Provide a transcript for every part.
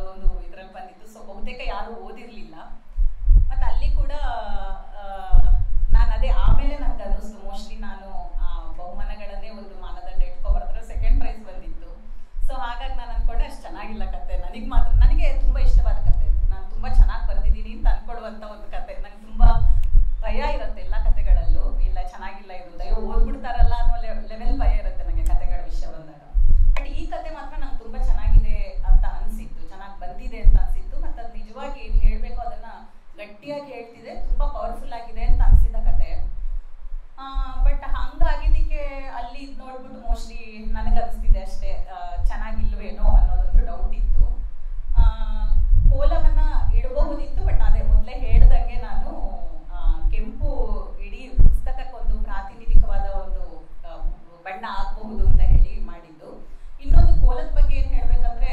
ಒಂದು ಇದ್ರಲ್ಲಿ ಬಂದಿತ್ತು ಸೊ ಬಹುತೇಕ ಯಾರು ಓದಿರ್ಲಿಲ್ಲ ಮತ್ತೆ ಅಲ್ಲಿ ಕೂಡ ನಾನು ಅದೇ ಆಮೇಲೆ ನನ್ಗೆ ಅನ್ನಿಸ್ತು ಮೋಸ್ಟ್ಲಿ ನಾನು ಆ ಬಹುಮಾನಗಳನ್ನೇ ಒಂದು ಮಾನದಂಡ ಇಟ್ಕೊ ಬರ್ತಾರೆ ಸೆಕೆಂಡ್ ಪ್ರೈಸ್ ಬಂದಿತ್ತು ಸೊ ಹಾಗಾಗಿ ನಾನು ಅನ್ಕೊಂಡೆ ಅಷ್ಟು ಚೆನ್ನಾಗಿಲ್ಲ ಕತೆ ನನಗೆ ಮಾತ್ರ ನನಗೆ ತುಂಬಾ ಇಷ್ಟವಾದ ಕತೆ ಇದು. ನಾನು ತುಂಬಾ ಚೆನ್ನಾಗಿ ಬರ್ದಿದ್ದೀನಿ ಅಂತ ಅನ್ಕೊಡುವಂತ ಒಂದು ಕತೆ ನಂಗೆ ತುಂಬಾ ಭಯ ಇರುತ್ತೆ ಎಲ್ಲ ಕತೆಗಳಲ್ಲೂ ಇಲ್ಲ ಚೆನ್ನಾಗಿಲ್ಲ ಇದು ದಯ ಓದ್ಬಿಡ್ತಾರಲ್ಲ ಅನ್ನೋ ಲೆವೆಲ್ ಭಯ ಇರುತ್ತೆ ನನಗೆ ಕತೆಗಳ ವಿಷಯ ಬಂದಾಗ ಬಟ್ ಈ ಕತೆ ಮಾತ್ರ ನಂಗೆ ತುಂಬಾ ಚೆನ್ನಾಗಿದೆ ಅಂತ ಅನ್ಸಿತ್ತು ಚೆನ್ನಾಗಿ ಬಂದಿದೆ ಅಂತ ಅನ್ಸಿತ್ತು ಮತ್ತೆ ಅದು ನಿಜವಾಗಿ ಏನ್ ಹೇಳ್ಬೇಕು ಅದನ್ನ ಗಟ್ಟಿಯಾಗಿ ಹೇಳ್ತಿದೆ ತುಂಬಾ ಪವರ್ಫುಲ್ ಆಗಿದೆ ಅಂತ ಅನ್ಸಿದ ಕತೆ ಬಟ್ ಹಂಗಾಗಿದ್ದಕ್ಕೆ ಅಲ್ಲಿ ಇದ್ ನೋಡ್ಬಿಟ್ಟು ಮೋಸ್ಟ್ಲಿ ನನಗೆ ಅನಿಸ್ತಿದೆ ಅಷ್ಟೇ ಆ, ಚೆನ್ನಾಗಿಲ್ವೇನೋ ಅನ್ನೋದೊಂದು ಡೌಟ್ ಇತ್ತು ಆ, ಕೋಲವನ್ನ ಇಡಬಹುದಿತ್ತು ಬಟ್ ಅದೇ ಮೊದಲೇ ಹೇಳ್ದಂಗೆ ನಾನು ಆ, ಕೆಂಪು ಇಡೀ ಪುಸ್ತಕಕ್ಕೊಂದು ಪ್ರಾತಿನಿಧಿಕವಾದ ಒಂದು ಆ, ಬಣ್ಣ ಆಗಬಹುದು ಅಂತ ಹೇಳಿ ಮಾಡಿದ್ದು ಇನ್ನೊಂದು ಕೋಲದ ಬಗ್ಗೆ ಏನ್ ಹೇಳ್ಬೇಕಂದ್ರೆ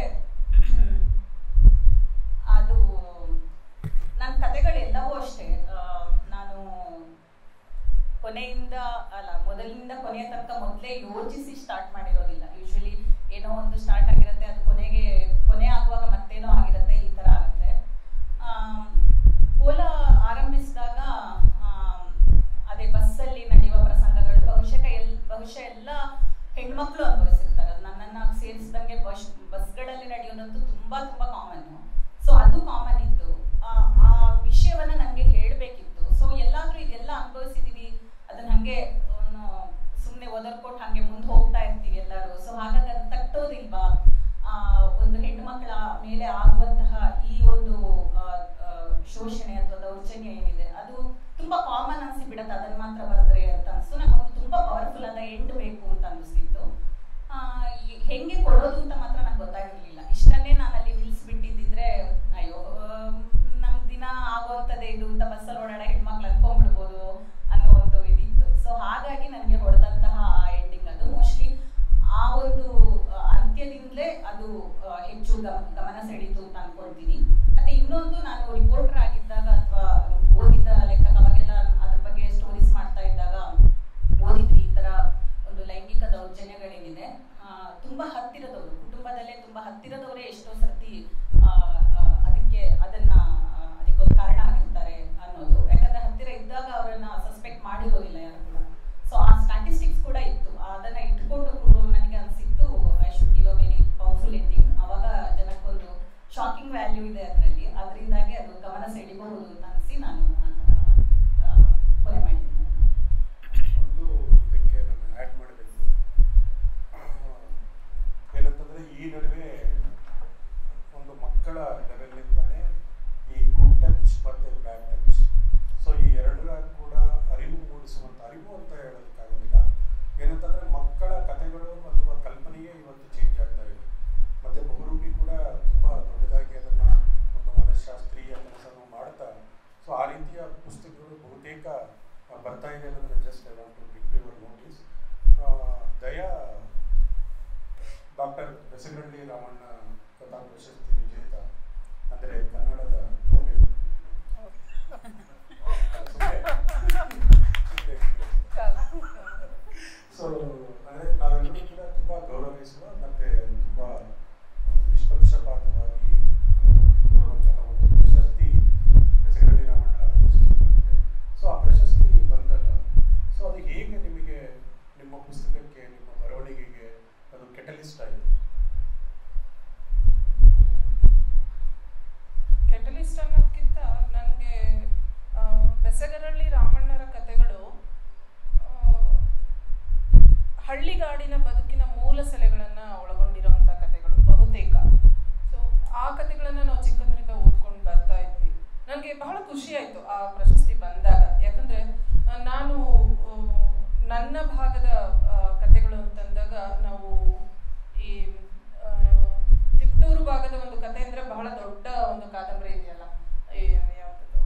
ಅದು ನನ್ನ ಕತೆಗಳೆಲ್ಲವೂ ಅಷ್ಟೇ ಆ, ನಾನು ಕೊನೆಯಿಂದ ಅಲ್ಲ ಮೊದಲಿಂದ ಕೊನೆಯ ತನಕ ಮೊದಲೇ ಯೋಚಿಸಿ ಸ್ಟಾರ್ಟ್ ಮಾಡಿರೋದಿಲ್ಲ ಯೂಶಲಿ ಏನೋ ಒಂದು ಸ್ಟಾರ್ಟ್ ಆಗಿರುತ್ತೆ ಅದು ಕೊನೆಗೆ ಕೊನೆ ಆಗುವಾಗ ಮತ್ತೇನೋ ಆಗಿರುತ್ತೆ ಈ ತರ ಆಗುತ್ತೆ ಆಮ್, ಕೋಲ ಆರಂಭಿಸಿದಾಗ ಆಮ್, ಅದೇ ಬಸ್ಸಲ್ಲಿ ನಡೆಯುವ ಪ್ರಸಂಗಗಳು ಬಹುಶಃ ಎಲ್ ಬಹುಶಃ ಎಲ್ಲ ಹೆಣ್ಮಕ್ಳು ಅನುಭವಿಸಿರ್ತಾರೆ ಅದು ನನ್ನನ್ನ ಸೇರಿಸಿದಂಗೆ ಬಸ್ ಬಸ್ಗಳಲ್ಲಿ ನಡೆಯೋದಂತೂ ತುಂಬಾ ತುಂಬಾ ಕಾಮನ್ ಸೊ ಅದು ಕಾಮನ್ ಇತ್ತು ಆ ಆ ವಿಷಯವನ್ನ ನನಗೆ ಹೇಳಬೇಕಿತ್ತು ಸೊ ಎಲ್ಲಾದ್ರೂ ಇದೆಲ್ಲ ಅನುಭವಿಸಿದೀವಿ ಅದನ್ನ ಹಂಗೆ ಸುಮ್ಮನೆ ಒದರ್ಕೊಟ್ಟು ಹಂಗೆ ಮುಂದೆ ಹೋಗ್ತಾ ಇರ್ತೀವಿ ಎಲ್ಲರೂ ಸೊ ಹಾಗಾಗಿ ಅದು ತಟ್ಟೋದಿಲ್ವಾ ಆ, ಒಂದು ಹೆಣ್ಣು ಮಕ್ಕಳ ಮೇಲೆ ಆಗುವಂತಹ ಈ ಒಂದು ಆ, ಆ, ಶೋಷಣೆ ಅಥವಾ ದೌರ್ಜನ್ಯ ಏನಿದೆ ಅದು ತುಂಬಾ ಕಾಮನ್ ಅನ್ಸಿ ಬಿಡತ್ತೆ ಅದನ್ನ ಮಾತ್ರ ಬರೆದ್ರೆ ಅಂತ ಅನ್ಸ್ತು ನಂಗೆ ಒಂದು ತುಂಬಾ ಪವರ್ಫುಲ್ ಆದ ಎಂಡ್ ಬೇಕು ಅಂತ ಅನಿಸ್ತಿತ್ತು ಆ, ಈ- ಹೆಂಗೆ ಕೊಡೋದು ಅಂತ ಮಾತ್ರ ನಂಗೆ ಗೊತ್ತಾಗಿರ್ಲಿಲ್ಲ ಇಷ್ಟನ್ನೇ ನಾನು ಅಲ್ಲಿ ನಿಲ್ಸ್ಬಿಟ್ಟಿದ್ದಿದ್ರೆ ಅಯ್ಯೋ ನಮ್ ದಿನ ಆಗುವಂಥದ್ದೇ ಇದು ಅಂತ ಬಸ್ಸಲ್ಲಿ ಓಡಾಡೋ ಹೆಣ್ಮಕ್ಳು ಅನ್ಕೊಂಡ್ಬಿಡ್ಬೋದು ಅನ್ನೋ ಒಂದು ಇದಿತ್ತು ಸೊ ಹಾಗಾಗಿ ನನಗೆ ಹೊಡೆದಂತಹ ಆ ಎಂಡಿಂಗ್ ಅದು ಮೋಸ್ಟ್ಲಿ ಆ ಒಂದು ಆ, ಅಂತ್ಯದಿಂದಲೇ ಅದು ಆ, ಹೆಚ್ಚು ಗಮ ಗಮನ ಸೆಳೀತು ಅಂತ ಅನ್ಕೊಳ್ತೀನಿ ಮತ್ತೆ ಇನ್ನೊಂದು ನಾನು ರಿಪೋರ್ಟರ್ ಆಗಿದ್ದಾಗ ಅಥವಾ ಓದಿದ ಲೆಕ್ಕ ಅವಾಗೆಲ್ಲ ಅದ್ರ ಬಗ್ಗೆ ಸ್ಟೋರೀಸ್ ಮಾಡ್ತಾ ಇದ್ದಾಗ ಓದಿದ್ವಿ ಈ ತರ ಒಂದು ಲೈಂಗಿಕ ದೌರ್ಜನ್ಯಗಳೇನಿದೆ ಆ, ತುಂಬಾ ಹತ್ತಿರದವರು ಕುಟುಂಬದಲ್ಲೇ ತುಂಬಾ ಹತ್ತಿರದವರೇ ಎಷ್ಟೋ ಸರ್ತಿ ಆ, ಆ, ಅದಕ್ಕೆ ಅದನ್ನ ಆ, ಅದಕ್ಕೊಂದು ಕಾರಣ ಆಗಿರ್ತಾರೆ ಅನ್ನೋದು ಯಾಕಂದ್ರೆ ಹತ್ತಿರ ಇದ್ದಾಗ ಅವರನ್ನ ಸಸ್ಪೆಕ್ಟ್ ಮಾಡಿರೋದಿಲ್ಲ ಯಾರು ಕೂಡ ಸೊ ಆ ಸ್ಟ್ಯಾಟಿಸ್ಟಿಕ್ಸ್ ಕೂಡ ಇತ್ತು ಅದನ್ನ ಇಟ್ಕೊಂಡು ಕೂಡ ನನಗೆ ಅನ್ಸಿತ್ತು I should give a very powerful ending ಅವಾಗ ಜನಕ್ಕೊಂದು ಶಾಕಿಂಗ್ ವ್ಯಾಲ್ಯೂ ಇದೆ ಅದರಲ್ಲಿ ಅದರಿಂದಾಗಿ ಅದು ಗಮನ ಸೆಳಿಬಹುದು ಅಂತ ಅನಿಸಿ ನಾನು ಆ ಥರ ಆ, ಕೊನೆ ಮಾಡಿದ್ದೀನಿ ಒಂದು ಇದಕ್ಕೆ ನಾನು ಆ್ಯಡ್ ಮಾಡಬೇಕು ಏನಂತಂದರೆ ಈ ನಡುವೆ ಒಂದು ಮಕ್ಕಳ ಲೆವೆಲ್ನಿಂದಲೇ ಈ ಗುಡ್ ಟಚ್ ಮತ್ತು ಬ್ಯಾಡ್ ಟಚ್ ಸೊ ಈ ಎರಡರ ಕೂಡ ಅರಿವು ಮೂಡಿಸುವಂಥ ಅರಿವು ಅಂತ ಹೇಳೋದಕ್ಕಾಗೋದಿಲ್ಲ ಏನಂತಂದರೆ ಮಕ್ಕಳ ಕಥೆಗಳು ಅನ್ನುವ ಕಲ್ಪನೆಯೇ ಇವತ್ತು ಚೇಂಜ್ ಆಗ್ತಾ ಇದೆ ಮತ್ತು ಬಹುರೂಪಿ ಕೂಡ ತುಂಬ ದೊಡ್ಡದಾಗಿ ಅದನ್ನು ಒಂದು ಮನಃಶಾಸ್ತ್ರೀಯ ಕೆಲಸವನ್ನು ಮಾಡ್ತಾ ಸೊ ಆ ರೀತಿಯ ಪುಸ್ತಕಗಳು ಬಹುತೇಕ ಆ, ಬರ್ತಾ ಇದೆ ಅನ್ನೋದನ್ನ just I want to give your notice ದಯಾ ಡಾಕ್ಟರ್ ಬೆಸಗಳ್ಳಿ ರಾಮಣ್ಣ ಕಥಾ ಪ್ರಶಸ್ತಿ ವಿಜೇತ ಅಂದರೆ ಕನ್ನಡದ ನೋಬೆಲ್ ಸೊ ಅಂದರೆ ನಾವೆಲ್ಲರೂ ಕೂಡ ತುಂಬ ಗೌರವಿಸುವ ಮತ್ತು ತುಂಬ ನಿಷ್ಪಕ್ಷಪಾತವಾಗಿ ಆ, ಕೊಡುವಂತಹ ಒಂದು ಪ್ರಶಸ್ತಿ ಬೆಸಗಳ್ಳಿ ರಾಮಣ್ಣ ಪ್ರಶಸ್ತಿ ಬಂದಿದೆ ಸೊ ಆ ಪ್ರಶಸ್ತಿ ಬಂದಲ್ಲ ಸೊ ಅದು ಹೇಗೆ ನಿಮಗೆ ನಿಮ್ಮ ಪುಸ್ತಕಕ್ಕೆ ನಿಮ್ಮ ಬರವಣಿಗೆಗೆ ಅದು ಕೆಟಲಿಸ್ಟ್ ಆಯಿತು ಕೆಟಲಿಸ್ಟ್ ಅನ್ನೋದಕ್ಕಿಂತ ನನಗೆ ಬೆಸಗರಳ್ಳಿ ರಾಮಣ್ಣರ ಕಥೆಗಳು ಆ, ಹಳ್ಳಿಗಾಡಿನ ಬದುಕಿನ ಮೂಲ ಸೆಲೆಗಳನ್ನು ಒಳಗೊಂಡಿರುವಂಥ ಕಥೆಗಳು ಬಹುತೇಕ ಸೊ ಆ ಕಥೆಗಳನ್ನು ನಾವು ಚಿಕ್ಕಂದ್ರಿಂದ ಓದ್ಕೊಂಡು ಬರ್ತಾ ಇದ್ವಿ ನನಗೆ ಬಹಳ ಖುಷಿ ಆಯಿತು ಆ ಪ್ರಶಸ್ತಿ ಬಂದಾಗ ಯಾಕಂದರೆ ನಾನು ಆ, ನನ್ನ ಭಾಗದ ಆ, ಕಥೆಗಳು ಅಂತಂದಾಗ ನಾವು ಈ ಆ, ತಿಪ್ಟೂರು ಭಾಗದ ಒಂದು ಕತೆ ಅಂದರೆ ಬಹಳ ದೊಡ್ಡ ಒಂದು ಕಾದಂಬರಿ ಇದೆಯಲ್ಲ ಈ ಯಾವುದದು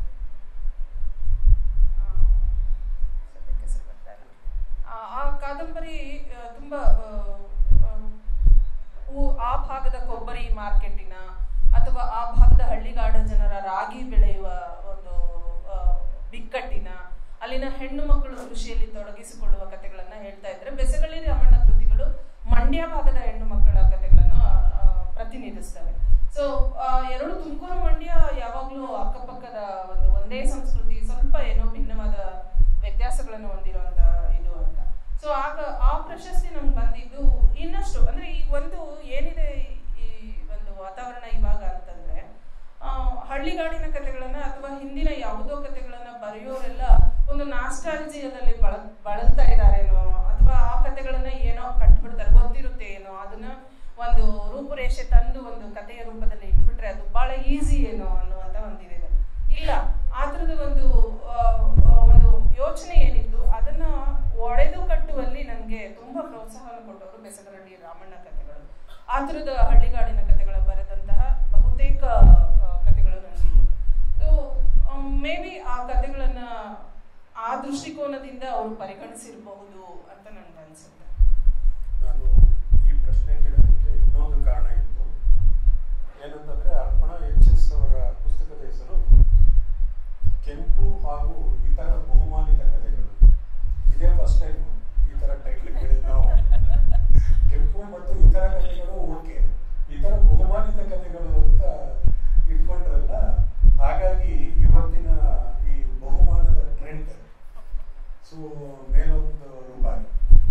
ಆ, ಸದ್ಯಕ್ಕೆ ಹೆಸರು ಬರ್ತಾ ಇಲ್ಲ. ಆ ಆ ಕಾದಂಬರಿ ಆ, ತುಂಬ ಆ, ಆ, ಊ- ಆ ಭಾಗದ ಕೊಬ್ಬರಿ ಮಾರ್ಕೆಟಿನ ಅಥವಾ ಆ ಭಾಗದ ಹಳ್ಳಿಗಾಡ ಜನರ ರಾಗಿ ಬೆಳೆಯುವ ಒಂದು ಆ, ಬಿಕ್ಕಟ್ಟಿನ ಅಲ್ಲಿನ ಹೆಣ್ಣು ಮಕ್ಕಳು ಕೃಷಿಯಲ್ಲಿ ತೊಡಗಿಸಿಕೊಳ್ಳುವ ಕಥೆಗಳನ್ನ ಹೇಳ್ತಾ ಇದ್ರೆ ಬೆಸಗಳ್ಳಿ ರಾಮಣ್ಣ ಕೃತಿಗಳು ಮಂಡ್ಯ ಭಾಗದ ಹೆಣ್ಣು ಮಕ್ಕಳ ಕಥೆಗಳನ್ನು ಆ, ಪ್ರತಿನಿಧಿಸ್ತವೆ ಸೊ ಎರಡು ತುಮಕೂರು ಮಂಡ್ಯ ಯಾವಾಗಲೂ ಅಕ್ಕಪಕ್ಕದ ಒಂದು ಒಂದೇ ಸಂಸ್ಕೃತಿ ಸ್ವಲ್ಪ ಏನೋ ಭಿನ್ನವಾದ ವ್ಯತ್ಯಾಸಗಳನ್ನು ಹೊಂದಿರುವಂತ ಇದು ಅಂತ ಸೊ ಆಗ ಆ ಪ್ರಶಸ್ತಿ ನಮ್ಗೆ ಬಂದಿದ್ದು ಇನ್ನಷ್ಟು ಅಂದ್ರೆ ಈ ಒಂದು ಏನಿದೆ ಈ ಒಂದು ವಾತಾವರಣ ಇವಾಗ ಅಂತಂದ್ರೆ ಆ, ಹಳ್ಳಿಗಾಡಿನ ಕಥೆಗಳನ್ನ ಅಥವಾ ಹಿಂದಿನ ಯಾವುದೋ ಕಥೆಗಳನ್ನ ಬರೆಯೋರೆಲ್ಲ ಒಂದು ನಾಸ್ಟಾಲಜಿಯದಲ್ಲಿ ಬಳ ಬಳಲ್ತಾ ಇದ್ದಾರೇನೋ ಅಥವಾ ಆ ಕಥೆಗಳನ್ನ ಏನೋ ಕಟ್ಬಿಡ್ತಾರೆ ಗೊತ್ತಿರುತ್ತೆ ಏನೋ ಅದನ್ನ ಒಂದು ರೂಪುರೇಷೆ ತಂದು ಒಂದು ಕಥೆಯ ರೂಪದಲ್ಲಿ ಇಟ್ಬಿಟ್ರೆ ಅದು ಬಹಳ ಈಸಿ ಏನೋ ಅನ್ನುವಂತ ಒಂದಿದೆ ಇಲ್ಲ ಆ ಥರದ ಒಂದು ಆ, ಆ, ಒಂದು ಯೋಚನೆ ಏನಿತ್ತು ಅದನ್ನ ಒಡೆದು ಕಟ್ಟುವಲ್ಲಿ ನನಗೆ ತುಂಬಾ ಪ್ರೋತ್ಸಾಹವನ್ನು ಕೊಟ್ಟವರು ಬೆಸಗರಳ್ಳಿ ರಾಮಣ್ಣ ಕಥೆಗಳು ಆ ಥರದ ಹಳ್ಳಿಗಾಡಿನ ಕಥೆಗಳ ಬರೆದಂತಹ ಬಹುತೇಕ ಆ, ಕಥೆಗಳು ನನಗಿವೆ ಮೇ ಬಿ ಆ ಕಥೆಗಳನ್ನ ಆ ದೃಷ್ಟಿಕೋನದಿಂದ ಅವರು ಪರಿಗಣಿಸಿರಬಹುದು ಅಂತ ನನ್ಗೆ ಅನ್ಸುತ್ತೆ ನಾನು ಈ ಪ್ರಶ್ನೆ ಕೇಳೋದಕ್ಕೆ ಇನ್ನೊಂದು ಕಾರಣ ಇತ್ತು ಏನಂತಂದ್ರೆ ಅರ್ಪಣಾ ಎಚ್ ಎಸ್ ಅವರ ಪುಸ್ತಕದ ಹೆಸರು ಕೆಂಪು ಹಾಗೂ ಇತರ ಬಹುಮಾನಿತ ಕಥೆಗಳು ಇದೇ ಫಸ್ಟ್ ಟೈಮ್ ಈ ತರ ಟೈಟ್ಲ್ ಕೇಳಿದ್ ನಾವು ಕೆಂಪು ಮತ್ತು ಇತರ ಕಥೆಗಳು ಓಕೆ ಇತರ ಬಹುಮಾನಿತ ಕಥೆಗಳು ಅಂತ ಇಟ್ಕೊಂಡ್ರಲ್ಲ ಹಾಗಾಗಿ ಇವತ್ತಿನ ಈ ಬಹುಮಾನದ ಟ್ರೆಂಡ್ ಸೊ ಮೇಲೊಂದು ರೂಪಾಯಿ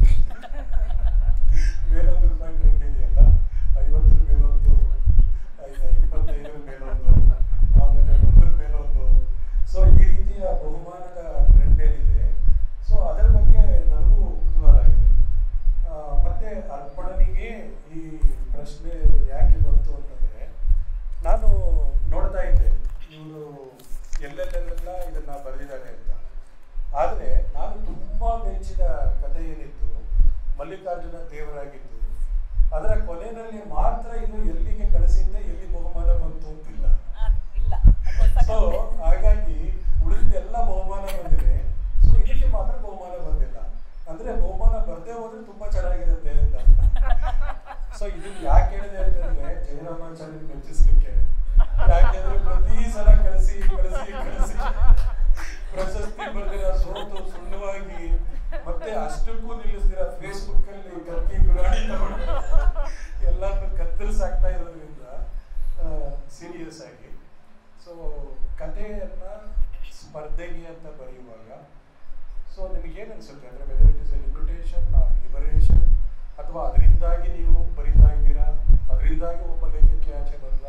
ಮೇಲೊಂದು ರೂಪಾಯಿ ಟ್ರೆಂಡ್ ಇದೆಯಲ್ಲ ಐವತ್ತರ ಮೇಲೊಂದು ಐದು ಇಪ್ಪತ್ತೈದರ ಮೇಲೊಂದು ಆಮೇಲೆ ಒಂದರ ಮೇಲೊಂದು ಸೊ ಈ ರೀತಿಯ ಬಹುಮಾನದ ಟ್ರೆಂಡ್ ಏನಿದೆ ಸೊ ಅದರ ಬಗ್ಗೆ ನನಗೂ ಕುತೂಹಲ ಇದೆ ಆ, ಮತ್ತೆ ಅರ್ಪಣನಿಗೆ ಈ ಪ್ರಶ್ನೆ ಯಾಕೆ ಬಂತು ಅಂತಂದ್ರೆ ನಾನು ನೋಡ್ತಾ ಇದ್ದೆ ಇವರು ಎಲ್ಲೆಲ್ಲೆಲ್ಲ ಇದನ್ನ ಬರೆದಿದ್ದಾರೆ ಅಂತ ಆದರೆ ನಾನು ತುಂಬಾ ಮೆಚ್ಚಿದ ಕಥೆ ಏನಿತ್ತು ಮಲ್ಲಿಕಾರ್ಜುನ ದೇವರಾಗಿದ್ದು ಅದರ ಕೊನೆಯಲ್ಲಿ ಮಾತ್ರ ಇದು ಎಲ್ಲಿಗೆ ಕಳಿಸಿದ್ದೆ ಎಲ್ಲಿ ಬಹುಮಾನ ಬಂತು ಅಂತಿಲ್ಲ ಅದ್ ಇಲ್ಲ ಅದು ಹೊಸ ಸೊ ಕಥೆ. ಹಾಗಾಗಿ ಉಳಿದೆಲ್ಲ ಬಹುಮಾನ ಬಂದಿದೆ ಸೊ ಇದಕ್ಕೆ ಮಾತ್ರ ಬಹುಮಾನ ಬಂದಿಲ್ಲ ಅಂದ್ರೆ ಬಹುಮಾನ ಬರ್ದೇ ಹೋದ್ರೆ ತುಂಬಾ ಚೆನ್ನಾಗಿರುತ್ತೆ ಅಂತ ಸೊ ಇದನ್ನ ಯಾಕೆ ಹೇಳಿದೆ ಅಂತಂದ್ರೆ ಜಯರಾಮಾಚಾರ್ಯ ಮೆಚ್ಚಿಸ್ಲಿಕ್ಕೆ ಯಾಕೆಂದ್ರೆ ಪ್ರತಿ ಸಲ ಕಳಿಸಿ ಕಳಿಸಿ ಕಳಿಸಿ ಪ್ರಶಸ್ತಿ ಬರ್ದಿರ ಸೋತು ಸುಣ್ಣವಾಗಿ ಮತ್ತೆ ಅಷ್ಟಕ್ಕೂ ನಿಲ್ಲಿಸ್ದಿರ ಫೇಸ್ಬುಕ್ ಅಲ್ಲಿ ಕತ್ತಿ ಗುರಾಣಿ ತಗೊಂಡು ಎಲ್ಲಾನು ಕತ್ತರಿಸಾಕ್ತಾ ಇರೋದ್ರಿಂದ ಸೀರಿಯಸ್ ಆಗಿ ಸೊ ಕಥೆಯನ್ನ ಸ್ಪರ್ಧೆಗೆ ಅಂತ ಬರೆಯುವಾಗ ಸೊ ನಿಮಗೇನು ಅನ್ಸುತ್ತೆ ಅಂದ್ರೆ whether it is a limitation or liberation ಅಥವಾ ಅದರಿಂದಾಗಿ ನೀವು ಬರಿತಾ ಇದ್ದೀರಾ ಅದರಿಂದಾಗಿ ಒಬ್ಬ ಲೇಖಕಿ ಆಚೆ ಬಂದ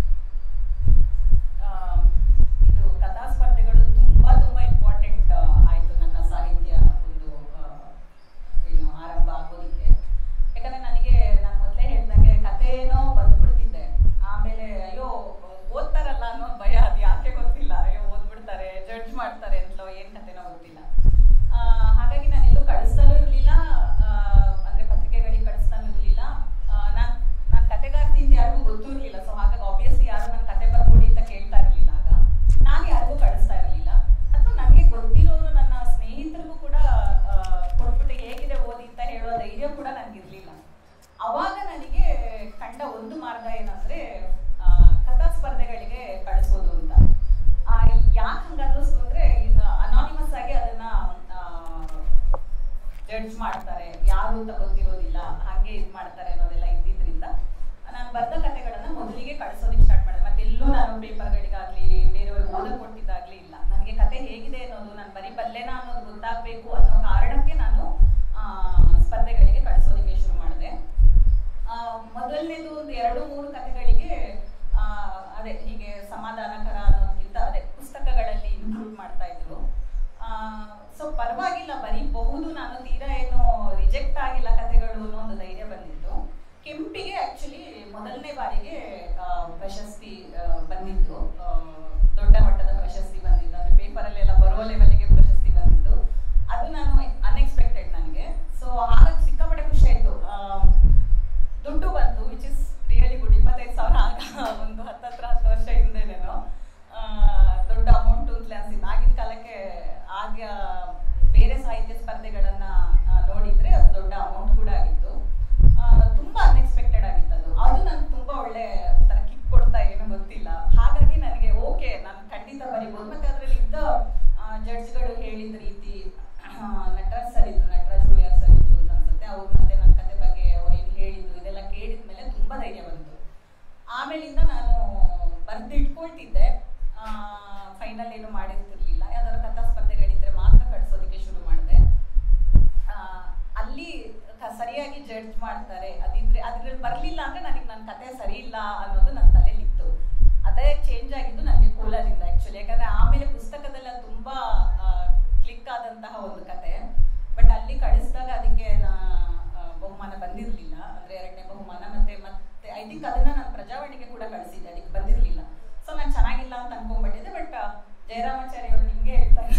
ಆ, ಇದು ಕಥಾ ಸ್ಪರ್ಧೆಗಳು ತುಂಬಾ ತುಂಬಾ ಇಂಪಾರ್ಟೆಂಟ್ ಆಯ್ತು ನನ್ನ ಸಾಹಿತ್ಯ ಒಂದು ಆ, ಏನು ಆರಂಭ ಆಗೋದಕ್ಕೆ ಯಾಕಂದ್ರೆ ನನಗೆ ನಾನು ಮೊದಲೇ ಹೇಳ್ದಂಗೆ ಕಥೆನೋ ಬಂದ್ಬಿಡ್ತಿದ್ದೆ ಆಮೇಲೆ ಅಯ್ಯೋ ಓದ್ತಾರಲ್ಲ ಅನ್ನೋ ಭಯ ಅದು ಯಾಕೆ ಗೊತ್ತಿಲ್ಲ ಅಯ್ಯೋ ಓದ್ಬಿಡ್ತಾರೆ ಜಡ್ಜ್ ಮಾಡ್ತಾರೆ ಅಂತಲೋ ಏನ್ ಕಥೆನೋ ಗೊತ್ತಿಲ್ಲ ಆ, ಹಾಗಾಗಿ ನಾನು ಎಲ್ಲೂ ಕಳಿಸ್ತಾನೂ ಇರಲಿಲ್ಲ ಅಂದ್ರೆ ಪತ್ರಿಕೆಗಳಿಗೆ ಕಳಿಸ್ತಾನೂ ಇರಲಿಲ್ಲ ನಾನು ನಾನು ಕತೆಗಾರ್ತಿ ಅಂತ ಯಾರಿಗೂ ಗೊತ್ತೂ ಇರಲಿಲ್ಲ ಸೊ ಹಾಗಾಗಿ ಆಬ್ವಿಯಸ್ಲಿ ಯಾರು ನನ್ನ ಕತೆ ಬರ್ಕೊಡಿ ಅಂತ ಕೇಳ್ತಾ ಇರಲಿಲ್ಲ ಆಗ ನಾನು ಯಾರಿಗೂ ಕಳಿಸ್ತಾ ಇರಲಿಲ್ಲ ಅಥವಾ ನನಗೆ ಗೊತ್ತಿರೋರು ನನ್ನ ಸ್ನೇಹಿತರಿಗೂ ಕೂಡ ಆ, ಕೊಟ್ಬಿಟ್ಟು ಹೇಗಿದೆ ಓದಿ ಅಂತ ಹೇಳೋ ಧೈರ್ಯ ಕೂಡ ನನಗಿರ್ಲಿಲ್ಲ ಅವಾಗ ನನಗೆ ಕಂಡ ಒಂದು ಮಾರ್ಗ ಏನಂದ್ರೆ ಆ, ಕಥಾ ಸ್ಪರ್ಧೆಗಳಿಗೆ ಕಳಿಸೋದು ಅಂತ ಯಾಕೆ ಹಂಗ ಅನ್ನಿಸ್ತು ಅಂದ್ರೆ ಅನಾನಿಮಸ್ ಆಗಿ ಅದನ್ನ ಜಡ್ಜ್ ಮಾಡ್ತಾರೆ ಯಾರು ಅಂತ ಗೊತ್ತಿರೋದಿಲ್ಲ ಹಾಗೆ ಇದು ಮಾಡ್ತಾರೆ ಅನ್ನೋದೆಲ್ಲ ಇದ್ದಿದ್ರಿಂದ ನಾನು ಬರೆದ ಕಥೆಗಳನ್ನ ಮೊದಲಿಗೆ ಕಳಿಸೋದಕ್ಕೆ ಸ್ಟಾರ್ಟ್ ಮಾಡಿದೆ ಮತ್ತೆ ಎಲ್ಲೂ ನಾನು ಪೇಪರ್ಗಳಿಗಾಗ್ಲಿ ಬೇರೆಯವ್ರಿಗೆ ಓದಕ್ ಕೊಟ್ಟಿದ್ದಾಗ್ಲಿ ಇಲ್ಲ ನನಗೆ ಕತೆ ಹೇಗಿದೆ ಅನ್ನೋದು ನಾನು ಬರೀ ಬಲ್ಲೆನಾ ಅನ್ನೋದು ಗೊತ್ತಾಗಬೇಕು ಅನ್ನೋ ಕಾರಣಕ್ಕೆ ನಾನು ಆ, ಸ್ಪರ್ಧೆಗಳಿಗೆ ಕಳಿಸೋದಕ್ಕೆ ಶುರು ಮಾಡಿದೆ ಆ, ಮೊದಲನೇದು ಒಂದು ಎರಡು ಮೂರು ಕಥೆಗಳಿಗೆ ಆ, ಅದೇ ಹೀಗೆ ಸಮಾಧಾನಕರ ಅನ್ನೋದಕ್ಕಿಂತ ಅದೇ ಪುಸ್ತಕಗಳಲ್ಲಿ ಇನ್ಕ್ಲೂಡ್ ಮಾಡ್ತಾ ಇದ್ರು ಸೊ ಪರವಾಗಿಲ್ಲ ಬರೀಬಹುದು ನಾನು ತೀರಾ ಏನು ರಿಜೆಕ್ಟ್ ಆಗಿಲ್ಲ ಕಥೆಗಳು ಅನ್ನೋ ಒಂದು ಧೈರ್ಯ ಬಂದಿತ್ತು ಕೆಂಪಿಗೆ ಆಕ್ಚುಲಿ ಮೊದಲನೇ ಬಾರಿಗೆ ಆ, ಪ್ರಶಸ್ತಿ ಆ, ಬಂದಿದ್ದು ಆ, ದೊಡ್ಡ ಮಟ್ಟದ ಪ್ರಶಸ್ತಿ ಬಂದಿದ್ದು ಅಂದ್ರೆ ಪೇಪರಲ್ಲೆಲ್ಲ ಬರೋ ಲೆವೆಲ್ಗೆ ಪ್ರಶಸ್ತಿ ಬಂದಿದ್ದು ಅದು ನಾನು ಅನ್ಎಕ್ಸ್ಪೆಕ್ಟೆಡ್ ನನಗೆ ಸೊ ಹಾಗಾಗಿ ಸಿಕ್ಕಾಪಟ್ಟೆ ಖುಷಿ ಆಯ್ತು ಆ, ದುಡ್ಡು ಬಂತು ವಿಚ್ ಇಸ್ ರಿಯಲಿ ಗುಡ್ ಇಪ್ಪತ್ತೈದು ಸಾವಿರ ಆಗ ಒಂದು ಹತ್ತತ್ರ ಹತ್ತು ವರ್ಷ ಹಿಂದೆನೇನೋ ಆ, ದೊಡ್ಡ ಅಮೌಂಟ್ ಅಂತಲೇ ಅನ್ಸಿತ್ತು ಆಗಿನ ಕಾಲಕ್ಕೆ ಆಗ ಬೇರೆ ಸಾಹಿತ್ಯ ಸ್ಪರ್ಧೆಗಳನ್ನ ಆ, ನೋಡಿದ್ರೆ ಅದು ದೊಡ್ಡ ಅಮೌಂಟ್ ಕೂಡ ಆಗಿತ್ತು ಆ, ತುಂಬಾ ಅನ್ಎಕ್ಸ್ಪೆಕ್ಟೆಡ್ ಆಗಿತ್ತು ಅದು ಅದು ನನ್ಗೆ ತುಂಬಾ ಒಳ್ಳೆ ಒಂಥರ ಕಿಕ್ ಕೊಡ್ತಾ ಏನೋ ಗೊತ್ತಿಲ್ಲ ಹಾಗಾಗಿ ನನಗೆ ಮೈಂಡಲ್ಲಿ ಏನು ಮಾಡಿರ್ತಿರ್ಲಿಲ್ಲ ಯಾವ್ದಾದ್ರು ಕಥಾ ಸ್ಪರ್ಧೆಗಳಿದ್ರೆ ಮಾತ್ರ ಕಳಿಸೋದಕ್ಕೆ ಶುರು ಮಾಡಿದೆ ಆ, ಅಲ್ಲಿ ಕ- ಸರಿಯಾಗಿ ಜಡ್ಜ್ ಮಾಡ್ತಾರೆ ಅದಿದ್ರೆ ಅದ್ರಲ್ಲಿ ಬರ್ಲಿಲ್ಲ ಅಂದ್ರೆ ನನಗೆ ನನ್ನ ಕತೆ ಸರಿ ಇಲ್ಲ ಅನ್ನೋದು ನನ್ನ ತಲೆಯಲ್ಲಿ ಇತ್ತು ಅದೇ ಚೇಂಜ್ ಆಗಿದ್ದು ನನಗೆ ಕೋಲಾರಿಂದ ಆಕ್ಚುಲಿ ಯಾಕಂದ್ರೆ ಆಮೇಲೆ ಪುಸ್ತಕದಲ್ಲಿ ಅದು ತುಂಬಾ ಕ್ಲಿಕ್ ಆದಂತಹ ಒಂದು ಕತೆ ಬಟ್ ಅಲ್ಲಿ ಕಳಿಸಿದಾಗ ಅದಕ್ಕೆ ನಾ ಆ, ಬಹುಮಾನ ಬಂದಿರಲಿಲ್ಲ ಅಂದ್ರೆ ಎರಡನೇ ಬಹುಮಾನ ಮತ್ತೆ ಮತ್ತೆ ಐ ಥಿಂಕ್ ಅದನ್ನ ನಾನು ಪ್ರಜಾವಾಣಿಗೆ ಕೂಡ ಕಳಿಸಿದ್ದೆ ಅದಕ್ಕೆ ಬಂದಿರಲಿಲ್ಲ ಸೊ ನಾನು ಚೆನ್ನಾಗಿಲ್ಲ ಅಂತ ಅನ್ಕೊಂಡ್ಬಿಟ್ಟಿದ್ದೆ ಬಟ್ ಜಯರಾಮಾಚಾರ್ಯ ಅವರು ನಿಮ್ಗೆ ಹೇಳ್ತಾರೆ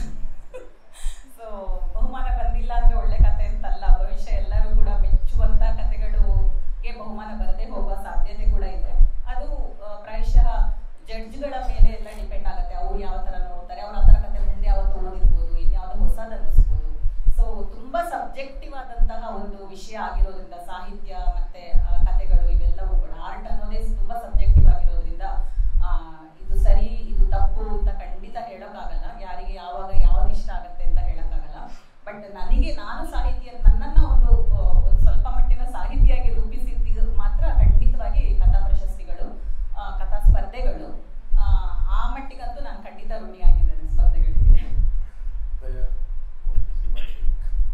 ಸೊ ಬಹುಮಾನ ಬಂದಿಲ್ಲ ಅಂದ್ರೆ ಒಳ್ಳೆ ಕತೆ ಅಂತಲ್ಲ ಭವಿಷ್ಯ ಎಲ್ಲರೂ ಕೂಡ ಮೆಚ್ಚುವಂತ ಕತೆಗಳಿಗೆ ಬಹುಮಾನ ಬರದೇ ಹೋಗುವ ಸಾಧ್ಯತೆ ಕೂಡ ಇದೆ ಅದು ಆ, ಪ್ರಾಯಶಃ ಜಡ್ಜ್ಗಳ ಮೇಲೆ ಎಲ್ಲ ಡಿಪೆಂಡ್ ಆಗುತ್ತೆ ಅವ್ರು ಯಾವ ತರ ನೋಡ್ತಾರೆ ಅವ್ರ ಆ ಥರ ಕತೆ ಮುಂದೆ ಯಾವತ್ತು ಓದಿರ್ಬೋದು ಇನ್ಯಾವುದೋ ಹೊಸದು ಅನ್ನಿಸ್ಬೋದು ಸೊ ತುಂಬಾ ಸಬ್ಜೆಕ್ಟಿವ್ ಆದಂತಹ ಒಂದು ವಿಷಯ ಆಗಿರೋದ್ರಿಂದ ಸಾಹಿತ್ಯ ಮತ್ತೆ ಆ, ಕತೆಗಳು ಇವೆಲ್ಲವೂ ಕೂಡ ಆರ್ಟ್ ಅನ್ನೋದೇ ತುಂಬಾ ಸಬ್ಜೆಕ್ಟಿವ್ ಆಗಿರೋದ್ರಿಂದ ಆ, ಇದು ಸರಿ ಇದು ತಪ್ಪು ಅಂತ ಖಂಡಿತ ಹೇಳೋಕ್ಕಾಗಲ್ಲ ಯಾರಿಗೆ ಯಾವಾಗ ಯಾವ್ದು ಇಷ್ಟ ಆಗತ್ತೆ ಅಂತ ಹೇಳೋಕ್ಕಾಗಲ್ಲ ಬಟ್ ನನಗೆ ನಾನು ಸಾಹಿತ್ಯ ನನ್ನನ್ನ ಒಂದು ಆ, ಒಂದು ಸ್ವಲ್ಪ ಮಟ್ಟಿನ ಸಾಹಿತಿಯಾಗಿ ರೂಪಿಸಿದ್ದು ಮಾತ್ರ ಖಂಡಿತವಾಗಿ ಕಥಾ ಪ್ರಶಸ್ತಿಗಳು ಆ, ಕಥಾ ಸ್ಪರ್ಧೆಗಳು ಆ, ಆ ಮಟ್ಟಿಗಂತೂ ನಾನು ಖಂಡಿತ ಋಣಿಯಾಗಿದ್ದೇನೆ ಸ್ಪರ್ಧೆಗಳಿಗೆ ದಯಾ what is your take?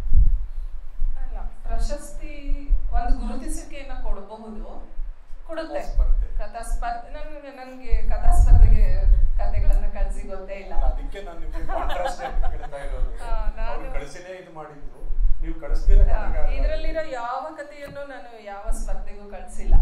ಅಲ್ಲ ಪ್ರಶಸ್ತಿ ಒಂದು ಗುರುತಿಸುವಿಕೆಯನ್ನ ಕೊಡಬಹುದು ಕೊಡುತ್ತೆ ಕಥಾ ಸ್ಪರ್ಧೆ. ಕಥಾ ಸ್ಪರ್ಧೆ ನನ್ಗೆ ನನ್ಗೆ ಕಥಾ ಸ್ಪರ್ಧೆಗೆ ಕಥೆಗಳನ್ನ ಕಳಿಸಿ ಗೊತ್ತೇ ಇಲ್ಲ ಅದಕ್ಕೆ ನಾನು ನಿಮ್ಗೆ ಕಾಂಟ್ರಾಸ್ಟ್ ಕೇಳ್ತಾ ಇರೋದು ಆ, ನಾನು- ಅವ್ರು ಕಳಿಸಿನೇ ಇದು ಮಾಡಿದ್ರು ನೀವು ಕಳಿಸ್ತೀರ ಇದರಲ್ಲಿರೋ ಯಾವ ಕಥೆಯನ್ನು ನಾನು ಯಾವ ಸ್ಪರ್ಧೆಗೂ ಕಳಿಸಿಲ್ಲ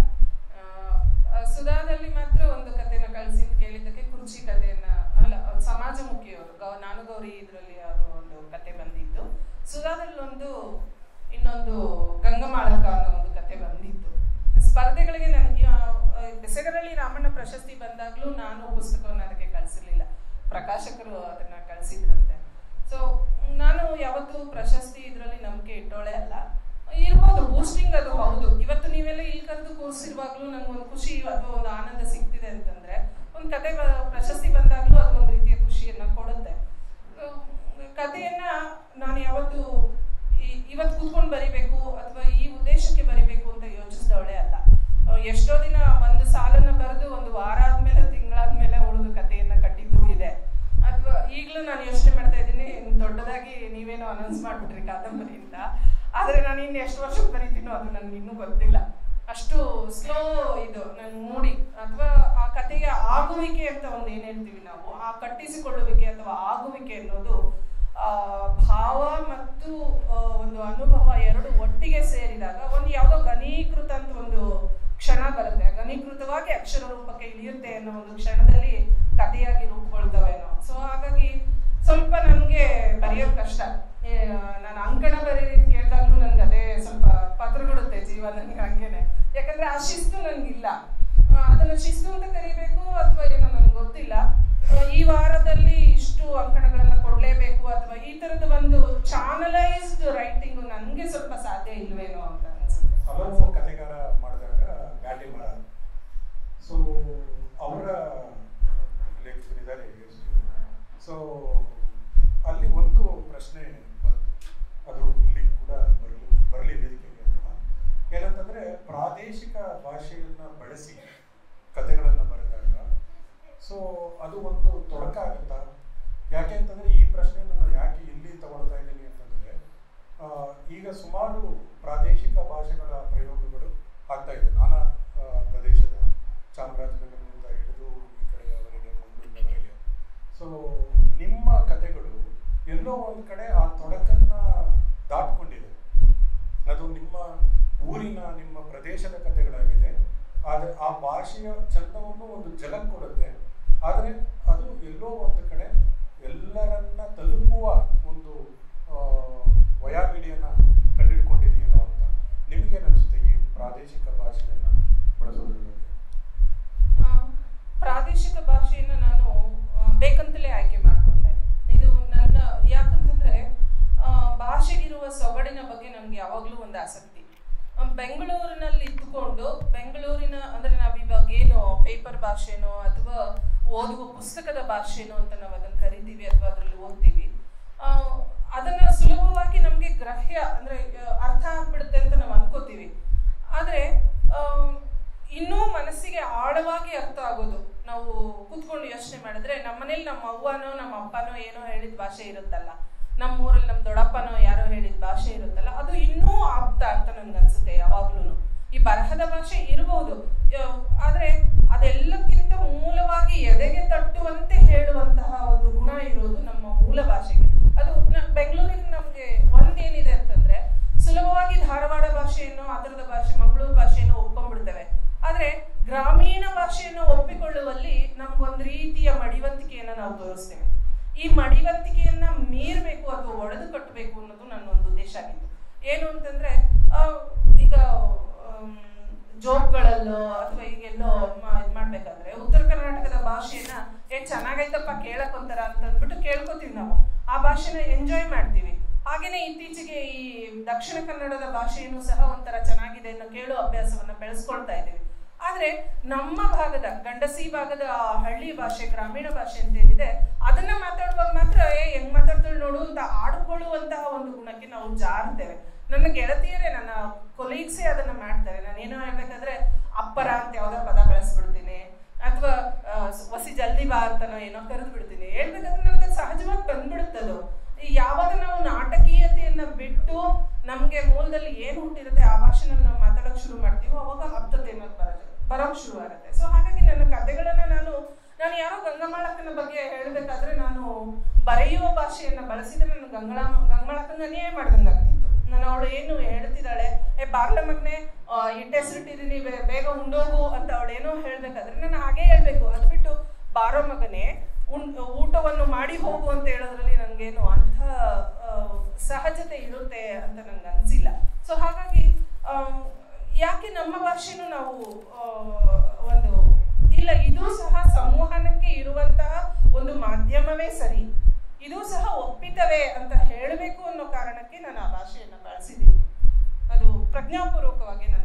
ಸುಧಾದಲ್ಲಿ ಮಾತ್ರ ಒಂದು ಕಥೆನ ಕಳಿಸಿ ಕೇಳಿದ್ದಕ್ಕೆ ಕುರ್ಚಿ ಕಥೆಯನ್ನ ಅಲ್ಲ ಅವ್ರು ಸಮಾಜಮುಖಿಯವರು ಗೌ ನಾನು ಗೌರಿ ಇದರಲ್ಲಿ ಅದು ಒಂದು ಕತೆ ಬಂದಿತ್ತು ಸುಧಾದಲ್ಲಿ ಒಂದು ಇನ್ನೊಂದು ಗಂಗಮಾಳಕ ಅನ್ನೋ ಒಂದು ಕತೆ ಬಂದಿತ್ತು ಸ್ಪರ್ಧೆಗಳಿಗೆ ನನಗೆ ಬೆಸಗರಲ್ಲಿ ರಾಮಣ್ಣ ಪ್ರಶಸ್ತಿ ಬಂದಾಗ್ಲೂ ನಾನು ಪುಸ್ತಕವನ್ನು ಅದಕ್ಕೆ ಕಳಿಸಿರ್ಲಿಲ್ಲ ಪ್ರಕಾಶಕರು ಅದನ್ನ ಕಳಿಸಿದ್ರಂತೆ ಸೊ ನಾನು ಯಾವತ್ತೂ ಪ್ರಶಸ್ತಿ ಇದರಲ್ಲಿ ನಂಬಿಕೆ ಇಟ್ಟೋಳೆ ಅಲ್ಲ ಇರ್ಬೋದು ಬೂಸ್ಟಿಂಗ್ ಅದು ಹೌದು ಇವತ್ತು ನೀವೆಲ್ಲ ಇಲ್ಲಿ ಕರೆದು ಕೂರಿಸಿರುವಾಗ್ಲೂ ನಂಗೊಂದು ಖುಷಿ ಅಥವಾ ಒಂದು ಆನಂದ ಸಿಗ್ತಿದೆ ಅಂತಂದ್ರೆ ಒಂದು ಕತೆ ಬ- ಪ್ರಶಸ್ತಿ ಬಂದಾಗ್ಲೂ ಅದು ಒಂದು ರೀತಿಯ ಖುಷಿಯನ್ನ ಕೊಡುತ್ತೆ ಆ, ಕಥೆಯನ್ನ ನಾನು ಯಾವತ್ತು ಈ- ಇವತ್ತು ಕೂತ್ಕೊಂಡು ಬರಿಬೇಕು ಅಥವಾ ಈ ಉದ್ದೇಶಕ್ಕೆ ಬರಿಬೇಕು ಅಂತ ಯೋಚಿಸಿದವಳೆ ಅಲ್ಲ ಆ, ಎಷ್ಟೋ ದಿನ ಒಂದು ಸಾಲನ್ನ ಬರೆದು ಒಂದು ವಾರ ಆದ್ಮೇಲೆ ತಿಂಗಳಾದ್ಮೇಲೆ ಉಳಿದು ಕಥೆಯನ್ನ ಕಟ್ಟಿದ್ದು ಇದೆ ಅಥವಾ ಈಗಲೂ ನಾನು ಯೋಚನೆ ಮಾಡ್ತಾ ಇದ್ದೀನಿ ದೊಡ್ಡದಾಗಿ ನೀವೇನೋ ಅನೌನ್ಸ್ ಮಾಡ್ಬಿಟ್ರಿ ಕಾದಂಬರಿಯಿಂದ ಆದ್ರೆ ನಾನು ಇನ್ನು ಎಷ್ಟು ವರ್ಷಕ್ಕೆ ಬರೀತೀನೋ ಅದು ನನಗೆ ಇನ್ನೂ ಗೊತ್ತಿಲ್ಲ ಅಷ್ಟು ಸ್ಲೋ ಇದು ನನ್ ಮೂಡಿ ಅಥವಾ ಆ ಕಥೆಯ ಆಗುವಿಕೆ ಅಂತ ಒಂದು ಏನ್ ಹೇಳ್ತೀವಿ ನಾವು ಆ ಕಟ್ಟಿಸಿಕೊಳ್ಳುವಿಕೆ ಅಥವಾ ಆಗುವಿಕೆ ಅನ್ನೋದು ಆ ಭಾವ ಮತ್ತು ಆ, ಒಂದು ಅನುಭವ ಎರಡು ಒಟ್ಟಿಗೆ ಸೇರಿದಾಗ ಒಂದು ಯಾವುದೋ ಘನೀಕೃತ ಅಂತ ಒಂದು ಕ್ಷಣ ಬರುತ್ತೆ ಘನೀಕೃತವಾಗಿ ಅಕ್ಷರ ರೂಪಕ್ಕೆ ಇಳಿಯುತ್ತೆ ಅನ್ನೋ ಒಂದು ಕ್ಷಣದಲ್ಲಿ ಕಥೆಯಾಗಿ ರೂಪುಗೊಳ್ತವೇನೋ ಸೊ ಹಾಗಾಗಿ ಸ್ವಲ್ಪ ನನಗೆ ಬರೆಯೋದು ಕಷ್ಟ ಏ, ನಾನು ಅಂಕಣ ಬರೀರಿ ಕೇಳಿದಾಗ್ಲೂ ನನ್ಗೆ ಅದೇ ಸ್ವಲ್ಪ ಪತ್ರಗೊಡುತ್ತೆ ಜೀವ ನನ್ಗೆ ಹಂಗೇನೆ ಯಾಕಂದ್ರೆ ಆ ಶಿಸ್ತು ನನ್ಗಿಲ್ಲ ಆ, ಅದನ್ನ ಶಿಸ್ತು ಅಂತ ಕರಿಬೇಕು ಅಥವಾ ಏನೋ ನನ್ಗೆ ಗೊತ್ತಿಲ್ಲ ಆ, ಈ ವಾರದಲ್ಲಿ ಇಷ್ಟು ಅಂಕಣಗಳನ್ನ ಕೊಡ್ಲೇಬೇಕು ಅಥವಾ ಈ ತರದ ಒಂದು ಚಾನಲೈಸ್ಡ್ ರೈಟಿಂಗ್ ನನ್ಗೆ ಸ್ವಲ್ಪ ಸಾಧ್ಯ ಇಲ್ವೇನೋ ಅಂತ ಅನ್ಸುತ್ತೆ ಹಲವು ಕಥೆಗಾರ ಮಾಡಿದಾಗ ಗಾಡಿ ಮರ ಸೊ ಅವರ ಲೇಖಕರಿದ್ದಾರೆ ಸೊ ಅಲ್ಲಿ ಒಂದು ಪ್ರಶ್ನೆ ಬಂತು ಅದು ಇಲ್ಲಿ ಕೂಡ ಬರಲಿ ಬರಲಿ ವೇದಿಕೆಗೆ ಅಂತ ಏನಂತಂದ್ರೆ ಪ್ರಾದೇಶಿಕ ಭಾಷೆಯನ್ನ ಬಳಸಿ ಕಥೆಗಳನ್ನು ಬರೆದಾಗ ಸೊ ಅದು ಒಂದು ತೊಡಕಾಗುತ್ತಾ ಯಾಕೆ ಅಂತಂದ್ರೆ ಈ ಪ್ರಶ್ನೆಯನ್ನು ನಾನು ಯಾಕೆ ಇಲ್ಲಿ ತಗೊಳ್ತಾ ಇದ್ದೀನಿ ಅಂತಂದ್ರೆ ಆ, ಈಗ ಸುಮಾರು ಪ್ರಾದೇಶಿಕ ಭಾಷೆಗಳ ಪ್ರಯೋಗಗಳು ಆಗ್ತಾ ಇದೆ ನಾನಾ ಆ, ಪ್ರದೇಶದ ಚಾಮರಾಜನಗರದಿಂದ ಹಿಡಿದು ಈ ಕಡೆಯವರೆಗೆ ಮಂಗಳೂರಿನವರೆಗೆ ಸೊ ನಿಮ್ಮ ಕಥೆಗಳು ಎಲ್ಲೋ ಒಂದು ಕಡೆ ಆ ತೊಡಕನ್ನ ದಾಟ್ಕೊಂಡಿದೆ ಅದು ನಿಮ್ಮ ಊರಿನ ನಿಮ್ಮ ಪ್ರದೇಶದ ಕಥೆಗಳಾಗಿದೆ ಆದರೆ ಆ ಭಾಷೆಯ ಚಂದವನ್ನು ಒಂದು ಜಲಕ್ ಕೊಡುತ್ತೆ ಆದರೆ ಅದು ಎಲ್ಲೋ ಒಂದು ಕಡೆ ಎಲ್ಲರನ್ನ ತಲುಪುವ ಒಂದು ಆ, ವಯಾಮಿಡಿಯನ್ನ ಕಂಡುಹಿಡ್ಕೊಂಡಿದೆಯೇನೋ ಅಂತ ನಿಮ್ಗೇನು ಅನಿಸುತ್ತೆ ಈ ಪ್ರಾದೇಶಿಕ ಭಾಷೆಯನ್ನ ಬಳಸೋದ್ರ ಬಗ್ಗೆ ಆ, ಪ್ರಾದೇಶಿಕ ಭಾಷೆಯನ್ನು ನಾನು ಆ, ಬೇಕಂತಲೇ ಆಯ್ಕೆ ಮಾಡಿಕೊಂಡೆ ಇದು ನನ್ನ ಯಾಕಂತಂದ್ರೆ ಆ, ಭಾಷೆಗಿರುವ ಸೊಗಡಿನ ಬಗ್ಗೆ ನನಗೆ ಯಾವಾಗಲೂ ಒಂದು ಆಸಕ್ತಿ ಆ, ಬೆಂಗಳೂರಿನಲ್ಲಿ ಇದ್ದುಕೊಂಡು ಬೆಂಗಳೂರಿನ ಅಂದ್ರೆ ನಾವು ಇವಾಗ ಏನು ಪೇಪರ್ ಭಾಷೆನೋ ಅಥವಾ ಓದುವ ಪುಸ್ತಕದ ಭಾಷೆನೋ ಅಂತ ನಾವು ಅದನ್ನು ಕರಿತೀವಿ ಅಥವಾ ಅದರಲ್ಲಿ ಓದ್ತೀವಿ ಆ, ಅದನ್ನ ಸುಲಭವಾಗಿ ನಮಗೆ ಗ್ರಹ್ಯ ಅಂದ್ರೆ ಆ, ಅರ್ಥ ಆಗ್ಬಿಡುತ್ತೆ ಅಂತ ನಾವು ಅನ್ಕೋತೀವಿ ಆದ್ರೆ ಆ, ಇನ್ನೂ ಮನಸ್ಸಿಗೆ ಆಳವಾಗಿ ಅರ್ಥ ಆಗೋದು ನಾವು ಕೂತ್ಕೊಂಡು ಯೋಚನೆ ಮಾಡಿದ್ರೆ ನಮ್ಮ ಮನೇಲಿ ನಮ್ಮ ಅವ್ವನೋ ನಮ್ಮ ಅಪ್ಪನೋ ಏನೋ ಹೇಳಿದ ಭಾಷೆ ಇರುತ್ತಲ್ಲ ನಮ್ಮ ಊರಲ್ಲಿ ನಮ್ಮ ದೊಡ್ಡಪ್ಪನೋ ಯಾರೋ ಹೇಳಿದ ಭಾಷೆ ಇರುತ್ತಲ್ಲ ಅದು ಇನ್ನೂ ಆಪ್ತ ಅಂತ ನನ್ಗನ್ಸುತ್ತೆ ಯಾವಾಗ್ಲೂ ಈ ಬರಹದ ಭಾಷೆ ಇರಬಹುದು ಆದ್ರೆ ಅದೆಲ್ಲಕ್ಕಿಂತ ಮೂಲವಾಗಿ ಎದೆಗೆ ತಟ್ಟುವಂತೆ ಹೇಳುವಂತಹ ಒಂದು ಗುಣ ಇರೋದು ನಮ್ಮ ಮೂಲ ಭಾಷೆಗೆ ಅದು ನ- ಬೆಂಗಳೂರಿಗೆ ನಮ್ಗೆ ಒಂದೇನಿದೆ ಅಂತಂದ್ರೆ ಸುಲಭವಾಗಿ ಧಾರವಾಡ ಭಾಷೆಯನ್ನು ಆ ಥರದ ಭಾಷೆ ಮಂಗಳೂರು ಭಾಷೆಯನ್ನು ಒಪ್ಕೊಂಡ್ಬಿಡ್ತೇವೆ ಆದ್ರೆ ಗ್ರಾಮೀಣ ಭಾಷೆಯನ್ನು ಒಪ್ಪಿಕೊಳ್ಳುವಲ್ಲಿ ನಮ್ಗೊಂದು ರೀತಿಯ ಮಡಿವಂತಿಕೆಯನ್ನ ನಾವು ತೋರಿಸ್ತೇವೆ ಈ ಮಡಿವಂತಿಕೆಯನ್ನ ಮೀರ್ಬೇಕು ಅಥವಾ ಒಡೆದು ಕಟ್ಟಬೇಕು ಅನ್ನೋದು ನನ್ನ ಒಂದು ಉದ್ದೇಶ ಆಗಿತ್ತು ಏನು ಅಂತಂದ್ರೆ ಆ, ಈಗ ಆಮ್, ಜೋಕ್ಗಳಲ್ಲೋ ಅಥವಾ ಈಗೆಲ್ಲೋ ಮ- ಇದ್ ಮಾಡ್ಬೇಕಾದ್ರೆ ಉತ್ತರ ಕರ್ನಾಟಕದ ಭಾಷೆನ ಏ ಚೆನ್ನಾಗೈತಪ್ಪ ಕೇಳಕ್ ಒಂಥರ ಅಂತ ಅಂದ್ಬಿಟ್ಟು ಕೇಳ್ಕೊತೀವಿ ನಾವು ಆ ಭಾಷೆನ ಎಂಜಾಯ್ ಮಾಡ್ತೀವಿ ಹಾಗೇನೆ ಇತ್ತೀಚೆಗೆ ಈ ದಕ್ಷಿಣ ಕನ್ನಡದ ಭಾಷೆಯನ್ನು ಸಹ ಒಂಥರ ಚೆನ್ನಾಗಿದೆ ಅನ್ನೋ ಕೇಳೋ ಅಭ್ಯಾಸವನ್ನ ಬೆಳೆಸ್ಕೊಳ್ತಾ ಇದ್ದೀವಿ ಆದ್ರೆ ನಮ್ಮ ಭಾಗದ ಗಂಡಸಿ ಭಾಗದ ಆ ಹಳ್ಳಿ ಭಾಷೆ ಗ್ರಾಮೀಣ ಭಾಷೆ ಅಂತ ಏನಿದೆ ಅದನ್ನ ಮಾತಾಡುವಾಗ ಮಾತ್ರ ಏ ಹೆಂಗ್ ಮಾತಾಡ್ತಾಳೆ ನೋಡು ಅಂತ ಆಡ್ಕೊಳ್ಳುವಂತಹ ಒಂದು ಗುಣಕ್ಕೆ ನಾವು ಜಾರ್ತೇವೆ ನನ್ನ ಗೆಳತಿಯರೇ ನನ್ನ ಕೊಲೀಗ್ಸೇ ಅದನ್ನ ಮಾಡ್ತಾರೆ ನಾನು ಏನೋ ಹೇಳ್ಬೇಕಾದ್ರೆ ಅಪ್ಪರ ಅಂತ ಯಾವ್ದೋ ಪದ ಬಳಸ್ಬಿಡ್ತೀನಿ ಅಥವಾ ವಸಿ ಜಲ್ದಿ ಬಾ ಅಂತನೋ ಏನೋ ಕರೆದು ಬಿಡ್ತೀನಿ ಹೇಳ್ಬೇಕಾದ್ರೆ ನಮ್ಗೆ ಸಹಜವಾಗಿ ಬಂದ್ಬಿಡುತ್ತದು ಈ ಯಾವಾಗ ನಾವು ನಾಟಕೀಯತೆಯನ್ನ ಬಿಟ್ಟು ನಮ್ಗೆ ಮೂಲದಲ್ಲಿ ಏನ್ ಹುಟ್ಟಿರುತ್ತೆ ಆ ಭಾಷೆನಲ್ಲಿ ನಾವು ಮಾತಾಡಕ್ ಶುರು ಮಾಡ್ತೀವೋ ಅವಾಗ ಅರ್ಥತೆ ಅನ್ನೋದು ಬರೋದು ಬರೋಕ್ ಶುರು ಆಗುತ್ತೆ ಸೊ ಹಾಗಾಗಿ ನನ್ನ ಕಥೆಗಳನ್ನ ನಾನು ನಾನು ಯಾರೋ ಗಂಗಮಾಳಕ್ಕನ ಬಗ್ಗೆ ಹೇಳ್ಬೇಕಾದ್ರೆ ನಾನು ಬರೆಯುವ ಭಾಷೆಯನ್ನ ಬಳಸಿದ್ರೆ ನಾನು ಗಂಗಳ ಗಂಗಮಾಳಕ್ಕನ ಅನ್ಯಾಯ ಮಾಡ್ದಂಗೆ ಆಗ್ತಿತ್ತು ನಾನು ಅವಳು ಏನು ಹೇಳ್ತಿದ್ದಾಳೆ ಏ ಬಾರ್ಲ ಮಗನೆ ಇಟ್ಟು ಹೆಸರಿಟ್ಟಿದ್ದೀನಿ ಬೇಗ ಉಂಡೋಗು ಅಂತ ಅವಳು ಏನೋ ಹೇಳ್ಬೇಕಾದ್ರೆ ನಾನು ಹಾಗೆ ಹೇಳ್ಬೇಕು ಅದು ಬಿಟ್ಟು ಬಾರೋ ಮಗನೇ ಉಣ್ ಊಟವನ್ನು ಮಾಡಿ ಹೋಗು ಅಂತ ಹೇಳೋದ್ರಲ್ಲಿ ನನಗೇನು ಅಂಥ ಆ, ಸಹಜತೆ ಇರುತ್ತೆ ಅಂತ ನಂಗೆ ಅನಿಸಿಲ್ಲ ಸೊ ಹಾಗಾಗಿ ಆಮ್, ಯಾಕೆ ನಮ್ಮ ಭಾಷೆನೂ ನಾವು ಆ, ಒಂದು ಇಲ್ಲ ಇದು ಸಹ ಸಂವಹನಕ್ಕೆ ಇರುವಂತಹ ಒಂದು ಮಾಧ್ಯಮವೇ ಸರಿ ಇದು ಸಹ ಒಪ್ಪಿತವೇ ಅಂತ ಹೇಳಬೇಕು ಅನ್ನೋ ಕಾರಣಕ್ಕೆ ನಾನು ಆ ಭಾಷೆಯನ್ನು ಬಳಸಿದ್ದೀನಿ ಅದು ಪ್ರಜ್ಞಾಪೂರ್ವಕವಾಗಿ ನಾನು